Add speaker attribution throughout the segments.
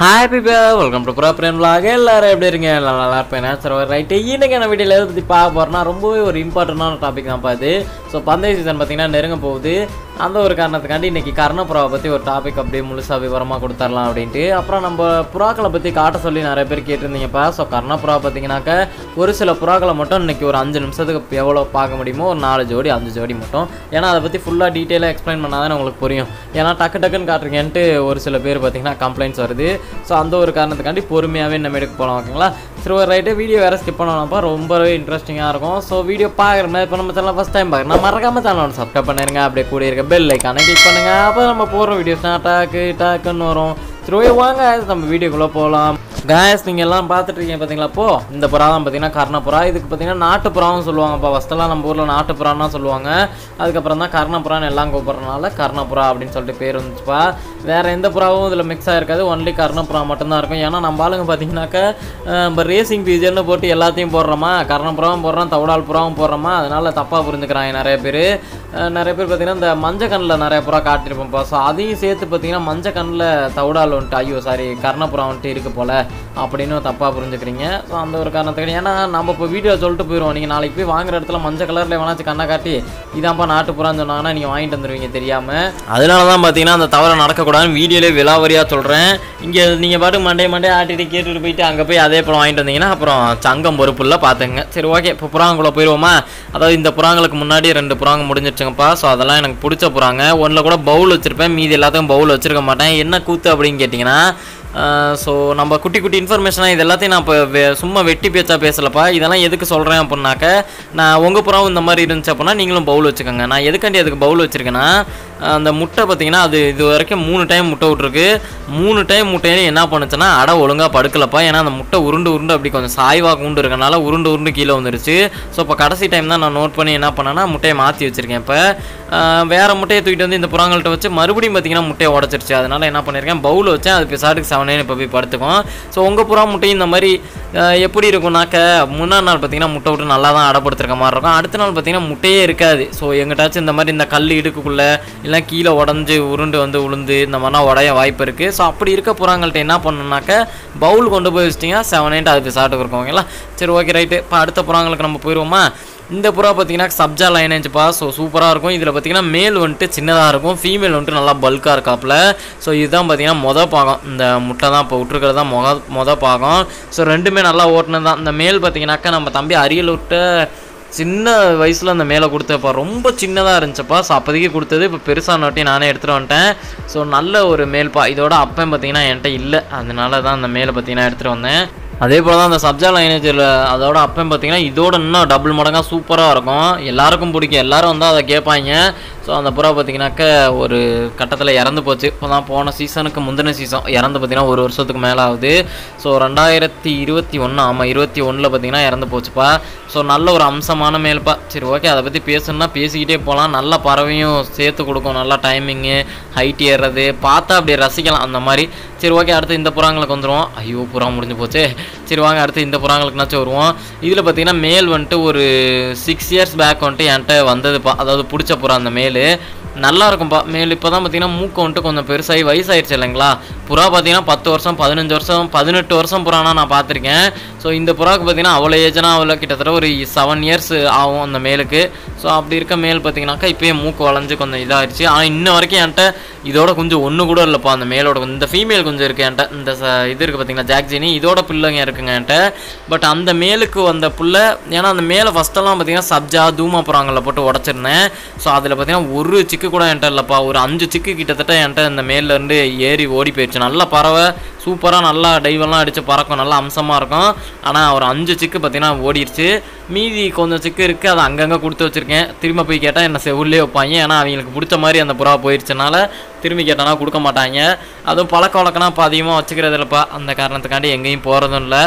Speaker 1: hi people welcome to ப்ராப்ரன் vlog எல்லாரும் எப்படி இருக்கீங்க எல்லாம் நல்லா இருப்பேன் நேச்சர் ரைட்டு இன்னைக்கு நான் வீடியோவில் எதை பற்றி பார்க்க போகிறேன்னா ரொம்பவே ஒரு இம்பார்ட்டண்டான டாபிக் தான் பார்த்து ஸோ பந்தய சீசன் பார்த்தீங்கன்னா நெருங்க போகுது அந்த ஒரு காரணத்துக்காண்டி இன்னைக்கு கர்ணப்புறாவை பற்றி ஒரு டாபிக் அப்படியே முழுசாக விவரமாக கொடுத்துர்லாம் அப்படின்ட்டு அப்புறம் நம்ம புறாக்களை பற்றி காட்ட சொல்லி நிறைய பேர் கேட்டிருந்தீங்கப்பா ஸோ கர்ணப்புறா பார்த்தீங்கன்னாக்க ஒரு சில புறாக்களை மட்டும் இன்னைக்கு ஒரு அஞ்சு நிமிஷத்துக்கு எவ்வளோ பார்க்க முடியுமோ ஒரு நாலு ஜோடி அஞ்சு ஜோடி மட்டும் ஏன்னா அதை பற்றி ஃபுல்லாக டீட்டெயிலாக எக்ஸ்பிளைன் பண்ணாதான் உங்களுக்கு புரியும் ஏன்னா டக்கு டக்குன்னு காட்டுறீங்கன்ட்டு ஒரு சில பேர் பார்த்தீங்கன்னா கம்ப்ளைண்ட்ஸ் வருது ஸோ அந்த ஒரு காரணத்துக்காண்டி பொறுமையாகவே நம்ம எடுக்க போகலாம் ஓகேங்களா சரி ஒரு ரைட்டு வீடியோ வேறு ஸ்கிப் பண்ணலாம்ப்பா ரொம்பவே இன்ட்ரெஸ்டிங்காக இருக்கும் ஸோ வீடியோ பார்க்குற மாதிரி இப்போ நம்ம சேனல் ஃபஸ்ட் டைம் பார்க்குறேன் மறக்காம சேனல் சப்ஸ்கிரைப் பண்ணிருங்க அப்படியே கூட இருக்க பெல் ஐக்கானை கிளிக் பண்ணுங்க அப்போ நம்ம போடுற வீடியோஸ்னால் டாக்கு டாக்குன்னு வரும் சரி ஓகே வாங்க நம்ம வீடியோக்குள்ளே போகலாம் கேஸ் நீங்கள் எல்லாம் பார்த்துட்டு இருக்கீங்க பார்த்தீங்களா இப்போ இந்த புறா தான் பார்த்தீங்கன்னா கர்ணப்புறா இதுக்கு பார்த்தீங்கன்னா நாட்டுப்புறாவும் சொல்லுவாங்கப்பா ஃபஸ்ட்டெல்லாம் நம்ம ஊரில் நாட்டுப்புறான்னா சொல்லுவாங்க அதுக்கப்புறம் தான் கர்ணப்புறான்னு எல்லாம் கூப்பிட்றதுனால கர்ணப்புறா அப்படின்னு சொல்லிட்டு பேர் வந்துச்சுப்பா வேறு எந்த புறாவும் இதில் மிக்ஸ் ஆகிருக்காது ஒன்லி கர்ணப்புறா மட்டும்தான் இருக்கும் ஏன்னா நம்ம ஆளுங்க பார்த்தீங்கன்னாக்கா அஹ், நம்ம ரேசிங் பீஜர்னு போட்டு எல்லாத்தையும் போடுறோமா கர்ணப்புறாவும் போடுறோம் தவிடால் புறாவும் போடுறோமா அதனால தப்பாக புரிஞ்சுக்கிறாங்க நிறைய பேர் நிறைய பேர் பார்த்தீங்கன்னா இந்த மஞ்சள் கண்ணில் நிறைய புறா காட்டியிருப்போம்ப்பா ஸோ அதையும் சேர்த்து பார்த்தீங்கன்னா மஞ்சள் கண்ணில் தவிடால் வந்துட்டு ஐயோ சாரி கர்ணப்புறா வந்துட்டு இருக்கு போல அப்படின்னு தப்பாக புரிஞ்சுக்கிறீங்க ஸோ அந்த ஒரு காரணத்துக்கு ஏன்னா நம்ம இப்போ வீடியோ சொல்லிட்டு போயிடுவோம் நீங்கள் நாளைக்கு போய் வாங்குற இடத்துல மஞ்சள் கலரில் வேணாச்சும் கண்ணை காட்டி இதான்ப்பா நாட்டுப்புறான்னு சொன்னாங்கன்னா நீங்கள் வாங்கிட்டு வந்துடுவீங்க தெரியாமல் அதனால தான் பார்த்தீங்கன்னா அந்த தவறை நடக்கக்கூடாதுன்னு வீடியோலேயே விலாவரியாக சொல்கிறேன் இங்கே நீங்கள் பாட்டு மண்டே மண்டே ஆட்டிட்டு கேட்டுட்டு போயிட்டு அங்கே போய் அதே பழம் வாங்கிட்டு வந்தீங்கன்னா அப்புறம் சங்கம் பொறுப்புல பார்த்துங்க சரி ஓகே இப்போ புறாங்குள்ளே போயிடுவோமா அதாவது இந்த புறாங்களுக்கு முன்னாடி ரெண்டு புறாங்க முடிஞ்சிருச்சுங்கப்பா ஸோ அதெல்லாம் எனக்கு பிடிச்ச புறாங்க ஒன்றில் கூட பவுல் வச்சுருப்பேன் மீதி எல்லாத்தையும் பவுல் வச்சிருக்க மாட்டேன் என்ன கூத்து அப்படின்னு கேட்டிங்கன்னா ஸோ நம்ம குட்டி குட்டி இன்ஃபர்மேஷனாக இது எல்லாத்தையும் நான் இப்போ வே- சும்மா வெட்டி பேச்சா பேசலப்பா இதெல்லாம் எதுக்கு சொல்கிறேன் அப்படின்னாக்க நான் உங்கள் புறாவும் இந்த மாதிரி இருந்துச்சு அப்படின்னா நீங்களும் பவுல் வச்சுக்கோங்க நான் எதுக்காண்டி அதுக்கு பவுல் வச்சுருக்கேன்னா அந்த முட்டை பார்த்தீங்கன்னா அது இது வரைக்கும் மூணு டைம் முட்டை விட்ருக்கு மூணு டைம் முட்டையில என்ன பண்ணுச்சுன்னா அடை ஒழுங்காக படுக்கலப்பா ஏன்னா அந்த முட்டை உருண்டு உருண்டு அப்படி கொஞ்சம் சாய்வாக கூண்டு இருக்கனால உருண்டு உருண்டு கீழே வந்துருச்சு ஸோ இப்போ கடைசி டைம் தான் நான் நோட் பண்ணி என்ன பண்ணேன்னா முட்டையை மாற்றி வச்சுருக்கேன் இப்போ வேறு முட்டையை தூக்கிட்டு வந்து இந்த புறாங்கள்ட்ட வச்சு மறுபடியும் பார்த்தீங்கன்னா முட்டையை உடச்சிருச்சு அதனால் என்ன பண்ணியிருக்கேன் பவுல் வச்சேன் அது பிசாட்டுக்கு செவனேன்னு இப்போ போய் படுத்துக்கும் ஸோ உங்கள் புறா முட்டையும் இந்த மாதிரி அஹ், எப்படி இருக்கும்னாக்க முன்னாடி நாள் பார்த்தீங்கன்னா முட்டை விட்டு நல்லா தான் அடப்படுத்துருக்க மாதிரி இருக்கும் அடுத்த நாள் பார்த்தீங்கன்னா முட்டையே இருக்காது ஸோ எங்கிட்டாச்சும் இந்த மாதிரி இந்த கல் இடுக்குக்குள்ளே இல்லை கீழே உடஞ்சி உருண்டு வந்து உளுந்து இந்த மாதிரிலாம் உடைய வாய்ப்பு இருக்குது ஸோ அப்படி இருக்க புறாங்கள்ட்ட என்ன பண்ணணும்னாக்க பவுல் கொண்டு போய் வச்சிட்டிங்கன்னா செவன் எயிட் அது பிசாட்டுக்கு இருக்கும் ஓகேங்களா சரி ஓகே ரைட்டு இப்போ அடுத்த புறாங்களுக்கு நம்ம போயிடுவோமா இந்த புறா பார்த்தீங்கன்னா சப்ஜா லைனேஜ்ப்பா ஸோ சூப்பராக இருக்கும் இதில் பார்த்தீங்கன்னா மேல் வந்துட்டு சின்னதாக இருக்கும் ஃபீமேல் வந்துட்டு நல்லா பல்காக இருக்காப்புல ஸோ இதுதான் பார்த்தீங்கன்னா மொத பாகம் இந்த முட்டை தான் இப்போ விட்டுருக்கிறது தான் மொத மொத பாகம் ஸோ ரெண்டுமே நல்லா ஓட்டுனது தான் இந்த மேல் பார்த்தீங்கன்னாக்கா நம்ம தம்பி அரியல் விட்ட சின்ன வயசில் அந்த மேலே கொடுத்தப்பா ரொம்ப சின்னதாக இருந்துச்சுப்பா ஸோ அப்போதைக்கு கொடுத்தது இப்போ பெருசாக நோட்டி நானே எடுத்துகிட்டு வந்துட்டேன் ஸோ நல்ல ஒரு மேல்ப்பா இதோட அப்பன் பார்த்தீங்கன்னா என்கிட்ட இல்லை அதனால தான் அந்த மேலே பார்த்தீங்கன்னா எடுத்துகிட்டு வந்தேன் அதே போல் தான் அந்த சப்ஜா லைனேஜில் அதோட அப்பன் பார்த்தீங்கன்னா இதோட இன்னும் டபுள் மடங்காக சூப்பராக இருக்கும் எல்லாருக்கும் பிடிக்கும் எல்லாரும் வந்து அதை கேட்பாங்க ஸோ அந்த புறா பார்த்தீங்கன்னாக்க ஒரு கட்டத்தில் இறந்து போச்சு இப்போ தான் போன சீசனுக்கு முந்தின சீசன் இறந்து பார்த்தீங்கன்னா ஒரு வருஷத்துக்கு மேலே ஆகுது ஸோ ரெண்டாயிரத்தி இருபத்தி ஒன்று ஆமாம் இருபத்தி ஒன்றில் பார்த்தீங்கன்னா இறந்து போச்சுப்பா ஸோ நல்ல ஒரு அம்சமான மேல்ப்பா சரி ஓகே அதை பற்றி பேசணும்னா பேசிக்கிட்டே போகலாம் நல்ல பறவையும் சேர்த்து கொடுக்கும் நல்லா டைமிங்கு ஹைட் ஏறுறது பார்த்தா அப்படியே ரசிக்கலாம் அந்த மாதிரி சரி ஓகே அடுத்து இந்த புறாங்களுக்கு வந்துடுவோம் ஐயோ புறா முடிஞ்சு போச்சே சரி வாங்க அடுத்து இந்த புறாங்களுக்குனாச்சும் வருவோம் இதில் பார்த்தீங்கன்னா மேல் வந்துட்டு ஒரு சிக்ஸ் இயர்ஸ் பேக் வந்துட்டு என்கிட்ட வந்ததுப்பா அதாவது பிடிச்ச புறா அந்த மேல் நல்லா இருக்கும்ப்பா மேல் இப்போ தான் பார்த்தீங்கன்னா மூக்கு வந்துட்டு கொஞ்சம் பெருசாகி வயசாயிருச்சு இல்லைங்களா புறா பார்த்தீங்கன்னா பத்து வருஷம் பதினஞ்சு வருஷம் பதினெட்டு வருஷம் புறானா நான் பார்த்துருக்கேன் ஸோ இந்த புறாவுக்கு பார்த்தீங்கன்னா அவ்வளோ ஏஜ்னா அவ்வளோ கிட்டத்தட்ட ஒரு செவன் இயர்ஸ் ஆகும் அந்த மேலுக்கு ஸோ அப்படி இருக்க மேல் பார்த்தீங்கன்னாக்கா இப்போயே மூக்கு வளைஞ்சு கொஞ்சம் இதாகிடுச்சு ஆனால் இன்ன வரைக்கும் என்கிட்ட இதோட கொஞ்சம் ஒன்று கூட இல்லைப்பா அந்த மேலோட கொஞ்சம் இந்த ஃபீமேல் கொஞ்சம் இருக்குது என்கிட்ட இந்த ச- இது இருக்குது பார்த்தீங்கன்னா ஜாக்ஜினி இதோட பிள்ளைங்க இருக்குங்க என்கிட்ட பட் அந்த மேலுக்கு வந்த புல்லை ஏன்னா அந்த மேலே ஃபஸ்ட்டெல்லாம் பார்த்தீங்கன்னா சப்ஜா தூமா புறாங்களில் போட்டு உடச்சிருந்தேன் ஸோ அதில் பார்த்தீங்கன்னா ஒரு சிக்கு கூட என்கிட்ட இல்லைப்பா ஒரு அஞ்சு சிக்கு கிட்டத்தட்ட என்கிட்ட இந்த மேல்ல இருந்து ஏறி ஓடி போயிடுச்சு நல்ல பறவை சூப்பராக நல்லா டைவெல்லாம் அடித்து பறக்கும் நல்லா அம்சமாக இருக்கும் ஆனால் ஒரு அஞ்சு சிக்கு பார்த்தீங்கன்னா ஓடிடுச்சு மீதி கொஞ்சம் சிக்கு இருக்குது அதை அங்கங்கே கொடுத்து வச்சுருக்கேன் திரும்ப போய் கேட்டால் என்ன செவுள்ளே வைப்பாங்க ஏன்னா அவங்களுக்கு பிடிச்ச மாதிரி அந்த புறா போயிடுச்சனால திரும்பி கேட்டானா கொடுக்க மாட்டாங்க அதுவும் பழக்க வழக்கம்னா இப்போ அதிகமாக வச்சுக்கிறது இல்லைப்பா அந்த காரணத்துக்காண்டி எங்கேயும் போகிறதும் இல்லை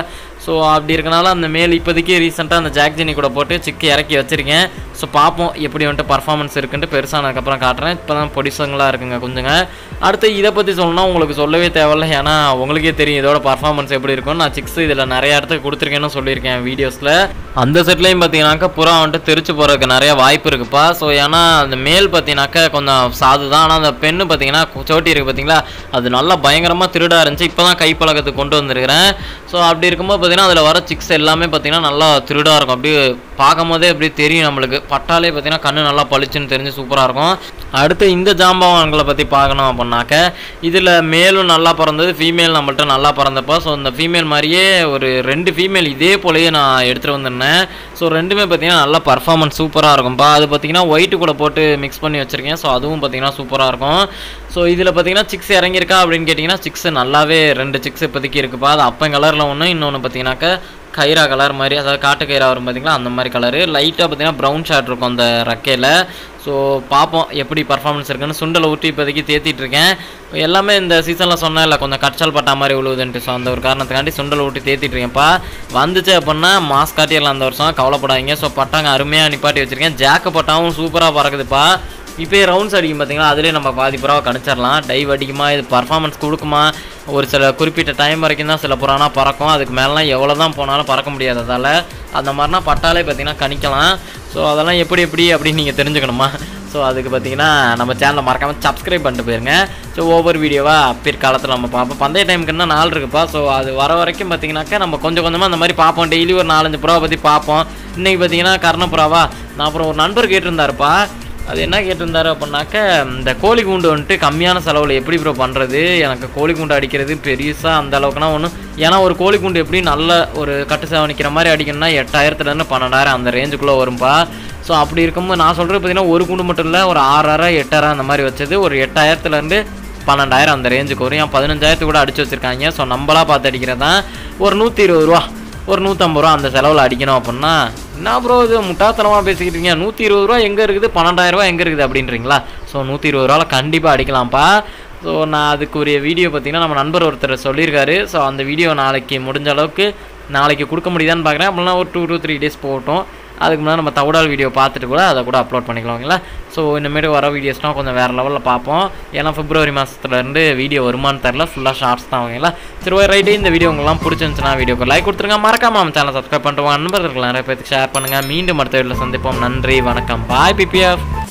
Speaker 1: ஸோ அப்படி இருக்கனால அந்த மேல் இப்போதைக்கு ரீசெண்டாக அந்த ஜாக் ஜெனி கூட போட்டு சிக்கு இறக்கி வச்சிருக்கேன் ஸோ பார்ப்போம் எப்படி வந்துட்டு பர்ஃபார்மன்ஸ் இருக்குன்ட்டு பெருசானதுக்கப்புறம் காட்டுறேன் இப்போ தான் பொடிசங்களாக இருக்குங்க கொஞ்சங்க அடுத்து இதை பற்றி சொல்லணும்னா உங்களுக்கு சொல்லவே தேவையில்ல ஏன்னா உங்களுக்கே தெரியும் இதோட பர்ஃபார்மன்ஸ் எப்படி இருக்கும் நான் சிக்ஸ் இதில் நிறைய இடத்துக்கு கொடுத்துருக்கேன்னு சொல்லியிருக்கேன் வீடியோஸில் அந்த செட்லேயும் பார்த்தீங்கன்னாக்கா புறா வந்துட்டு தெரிச்சு போகிறதுக்கு நிறைய வாய்ப்பு இருக்குப்பா ஸோ ஏன்னா அந்த மேல் பார்த்தீங்கன்னாக்கா கொஞ்சம் சாது தான் ஆனால் அந்த பெண்ணு பார்த்தீங்கன்னா சோட்டி இருக்குது பார்த்தீங்களா அது நல்லா பயங்கரமாக திருடா இருந்துச்சு இப்போ தான் கைப்பழக்கத்துக்கு கொண்டு வந்திருக்கிறேன் ஸோ அப்படி இருக்கும்போது பார்த்தீங்கன்னா அதில் வர சிக்ஸ் எல்லாமே பார்த்தீங்கன்னா நல்லா திருடாக இருக்கும் அப்படியே பார்க்கும் போதே அப்படியே தெரியும் நம்மளுக்கு பட்டாலே பார்த்தீங்கன்னா கண்ணு நல்லா பளிச்சுன்னு தெரிஞ்சு சூப்பராக இருக்கும் அடுத்து இந்த ஜாம்பவான்களை பற்றி பார்க்கணும் அப்படின்னாக்க இதில் மேலும் நல்லா பிறந்தது ஃபீமேல் நம்மள்ட்ட நல்லா பிறந்தப்போ ஸோ இந்த ஃபீமேல் மாதிரியே ஒரு ரெண்டு ஃபீமேல் இதே போலயே நான் எடுத்துகிட்டு வந்திருந்தேன் ஸோ ரெண்டுமே பார்த்தீங்கன்னா நல்லா பர்ஃபார்மன்ஸ் சூப்பராக இருக்கும்ப்பா அது பார்த்தீங்கன்னா ஒயிட்டு கூட போட்டு மிக்ஸ் பண்ணி வச்சுருக்கேன் ஸோ அதுவும் பார்த்தீங்கன்னா சூப்பராக இருக்கும் ஸோ இதில் பார்த்தீங்கன்னா சிக்ஸ் இறங்கியிருக்கா அப்படின்னு கேட்டிங்கன்னா சிக்ஸ் நல்லாவே ரெண்டு சிக்ஸ் இப்போதைக்கு இருக்குப்பா அது அப்பன் கலரில் ஒன்று இன்னொன்று பார்த்தீங்கன்னாக்கா கைரா கலர் மாதிரி அதாவது காட்டு கயிறா வரும் பார்த்தீங்களா அந்த மாதிரி கலரு லைட்டாக பார்த்தீங்கன்னா ப்ரௌன் ஷாட் இருக்கும் அந்த ரெக்கையில் ஸோ பார்ப்போம் எப்படி பர்ஃபார்மன்ஸ் இருக்குன்னு சுண்டலை ஊட்டி இப்போதைக்கு தேத்திட்டு இருக்கேன் எல்லாமே இந்த சீசனில் சொன்னேன் இல்லை கொஞ்சம் கட்சல் பட்டா மாதிரி விழுவுதுன்ட்டு ஸோ அந்த ஒரு காரணத்துக்காண்டி சுண்டலை ஊட்டி தேத்திட்டு இருக்கேன்ப்பா வந்துச்சு அப்படின்னா மாஸ் காட்டிடலாம் அந்த வருஷம் கவலைப்படாதீங்க ஸோ பட்டாங்க அருமையாக நிப்பாட்டி வச்சுருக்கேன் ஜாக்க பட்டாவும் சூப்பராக பறக்குதுப்பா இப்போயே ரவுண்ட்ஸ் அடிக்கும் பார்த்தீங்களா அதிலே நம்ம பாதி புறாவை கணிச்சிடலாம் டைவ் அடிக்குமா இது பர்ஃபார்மன்ஸ் கொடுக்குமா ஒரு சில குறிப்பிட்ட டைம் வரைக்கும் தான் சில புறானா பறக்கும் அதுக்கு மேலாம் எவ்வளோ தான் போனாலும் பறக்க முடியாது அதால் அந்த மாதிரினா பட்டாலே பார்த்தீங்கன்னா கணிக்கலாம் ஸோ அதெல்லாம் எப்படி எப்படி அப்படின்னு நீங்கள் தெரிஞ்சுக்கணுமா ஸோ அதுக்கு பார்த்தீங்கன்னா நம்ம சேனலை மறக்காமல் சப்ஸ்கிரைப் பண்ணிட்டு போயிருங்க ஸோ ஒவ்வொரு வீடியோவாக பிற்காலத்தில் நம்ம பார்ப்போம் பந்தய டைமுக்கு இன்னும் நாள் இருக்குப்பா ஸோ அது வர வரைக்கும் பார்த்தீங்கன்னாக்கா நம்ம கொஞ்சம் கொஞ்சமாக அந்த மாதிரி பார்ப்போம் டெய்லி ஒரு நாலஞ்சு புறாவை பற்றி பார்ப்போம் இன்றைக்கி பார்த்தீங்கன்னா கர்ணப்புறாவா நான் அப்புறம் ஒரு நண்பர் கேட்டிருந்தாருப்பா அது என்ன கேட்டிருந்தாரு அப்படின்னாக்க இந்த கோழி கூண்டு வந்துட்டு கம்மியான செலவில் எப்படி ப்ரோ பண்ணுறது எனக்கு கோழி கூண்டு அடிக்கிறது பெருசாக அந்த அளவுக்குனா ஒன்றும் ஏன்னா ஒரு கோழி கூண்டு எப்படி நல்ல ஒரு கட்டு சேவை நிற்கிற மாதிரி அடிக்கணும்னா எட்டாயிரத்துலேருந்து பன்னெண்டாயிரம் அந்த ரேஞ்சுக்குள்ளே வரும்பா ஸோ அப்படி இருக்கும்போது நான் சொல்கிறது பார்த்தீங்கன்னா ஒரு கூண்டு மட்டும் இல்லை ஒரு ஆறாயிரம் எட்டாயிரம் அந்த மாதிரி வச்சது ஒரு எட்டாயிரத்துலேருந்து பன்னெண்டாயிரம் அந்த ரேஞ்சுக்கு வரும் ஏன் பதினஞ்சாயிரத்து கூட அடிச்சு வச்சிருக்காங்க ஸோ நம்மளா பார்த்து அடிக்கிறது தான் ஒரு நூற்றி இருபது ரூபா ஒரு நூற்றம்பது ரூபா அந்த செலவில் அடிக்கணும் அப்படின்னா என்ன ப்ரோ இது முட்டாத்தனமாக பேசிக்கிட்டு இருக்கீங்க நூற்றி இருபது ரூபா எங்கே இருக்குது பன்னெண்டாயிரம் ரூபா எங்கே இருக்குது அப்படின்றீங்களா ஸோ நூற்றி இருபது ரூபாவில் கண்டிப்பாக அடிக்கலாம்ப்பா ஸோ நான் அதுக்குரிய வீடியோ பார்த்தீங்கன்னா நம்ம நண்பர் ஒருத்தர் சொல்லியிருக்காரு ஸோ அந்த வீடியோ நாளைக்கு முடிஞ்ச அளவுக்கு நாளைக்கு கொடுக்க முடியுதான்னு பார்க்குறேன் அப்படின்னா ஒரு டூ டூ த்ரீ டேஸ் போகட்டும் அதுக்கு முன்னாடி நம்ம தவிடால் வீடியோ பார்த்துட்டு கூட அதை கூட அப்லோட் பண்ணிக்கலாம் ஓகேங்களா ஸோ இனிமேட்டு வர வீடியோஸ்லாம் கொஞ்சம் வேறு லெவலில் பார்ப்போம் ஏன்னா பிப்ரவரி மாதத்துலேருந்து வீடியோ வருமானு தெரில ஃபுல்லாக ஷார்ட்ஸ் தான் ஓகேங்களா சரி ஒரு ரைட்டு இந்த வீடியோ உங்களாம் பிடிச்சிருந்துச்சுன்னா வீடியோக்கு லைக் கொடுத்துருங்க மறக்காம நம்ம சேனல் சப்ஸ்கிரைப் பண்ணிட்டு உங்க நண்பர்கள் நிறைய பேருக்கு ஷேர் பண்ணுங்கள் மீண்டும் அடுத்த வீடியோவில் சந்திப்போம் நன்றி வணக்கம் பாய் பிபிஎஃப்